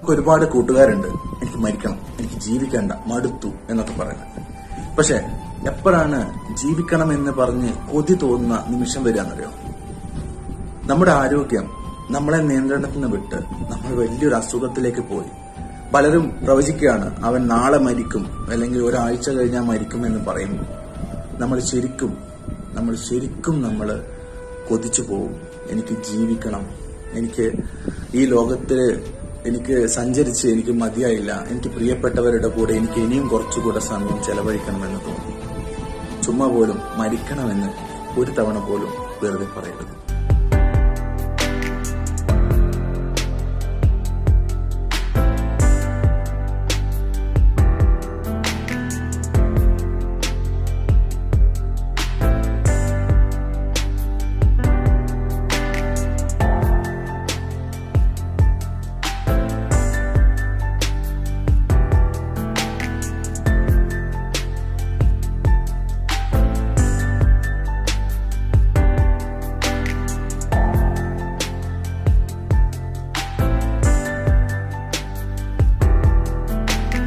നമുക്ക് ഒരുപാട് കൂട്ടുകാരുണ്ട് എനിക്ക് മരിക്കണം എനിക്ക് ജീവിക്കണ്ട മടുത്തു എന്നൊക്കെ പറയുന്നത് പക്ഷെ എപ്പോഴാണ് ജീവിക്കണം എന്ന് പറഞ്ഞ് കൊതി തോന്നുന്ന നിമിഷം വരികയെന്നറിയോ നമ്മുടെ ആരോഗ്യം നമ്മളെ നിയന്ത്രണത്തിൽ നിന്ന് വിട്ട് നമ്മൾ വലിയൊരു അസുഖത്തിലേക്ക് പോയി പലരും പ്രവചിക്കുകയാണ് അവൻ നാളെ മരിക്കും അല്ലെങ്കിൽ ഒരാഴ്ച കഴിഞ്ഞാൽ മരിക്കും എന്ന് പറയുന്നു നമ്മൾ ശരിക്കും നമ്മൾ ശരിക്കും നമ്മൾ കൊതിച്ചു പോകും എനിക്ക് ജീവിക്കണം എനിക്ക് ഈ ലോകത്തിൽ എനിക്ക് സഞ്ചരിച്ച് എനിക്ക് മതിയായില്ല എനിക്ക് പ്രിയപ്പെട്ടവരുടെ കൂടെ എനിക്ക് ഇനിയും കുറച്ചുകൂടെ സമയം ചെലവഴിക്കണമെന്ന് തോന്നും ചുമ്മാ പോലും മരിക്കണമെന്ന് ഒരു തവണ പോലും വെറുതെ പറയരുത്